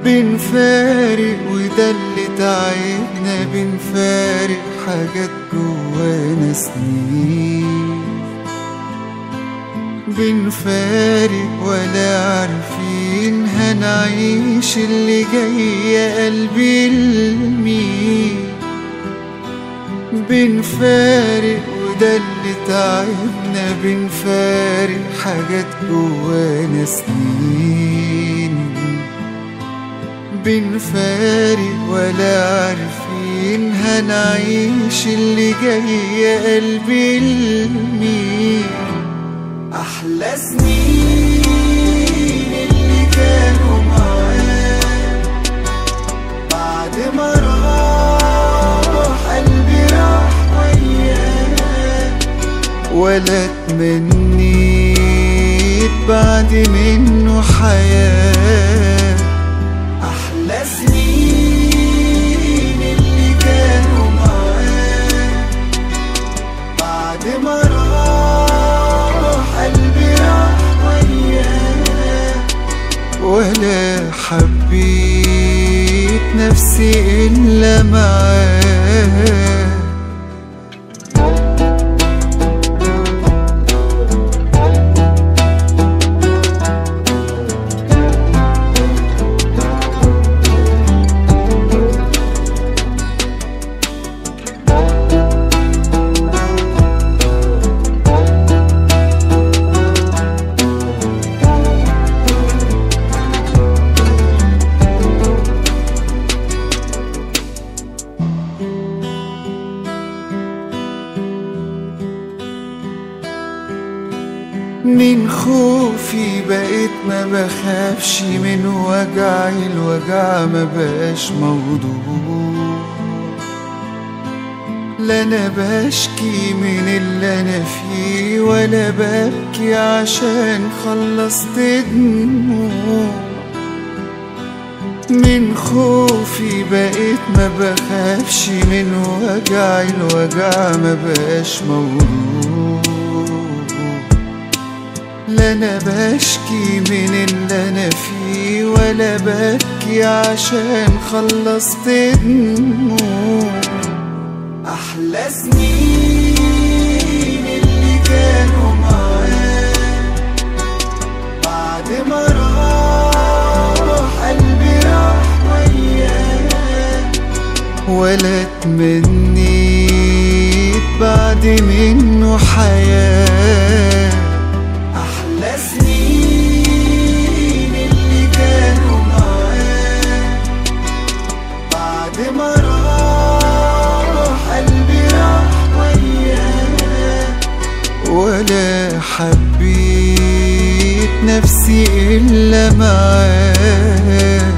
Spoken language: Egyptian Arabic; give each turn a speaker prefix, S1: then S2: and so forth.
S1: بنفارق وده اللي تعبنا بنفارق حاجات جوانا سنين بنفارق ولا عارفين هنعيش اللي جاي يا قلبي لمين بنفارق وده اللي تعبنا بنفارق حاجات جوانا سنين بنفارق ولا عارفين هنعيش اللي جاي يا قلبي لمين أحلى سنين اللي كانوا معاك بعد ما راح قلبي راح وياك ولا تمنيت بعد منه حياة أحلى سنين اللي كانوا معاك بعد ما راح قلبي راح وياك ولا حبيت نفسي إلا معاك من خوفي بقيت ما بخافش من وجعي الوجع ما بقاش موضوع لا انا بشكي من اللي انا فيه ولا ببكي عشان خلصت دموع من خوفي بقيت ما بخافش من وجعي الوجع ما بقاش موضوع لا انا بشكي من اللي انا فيه ولا ببكي عشان خلصت دموع احلى سنين اللي كانوا معاك بعد ما راح قلبي راح وياك ولا تمنيت بعد منه حياه أحلى سنين اللي كانوا معاك بعد ما راح قلبي راح وياك ولا حبيت نفسي إلا معاك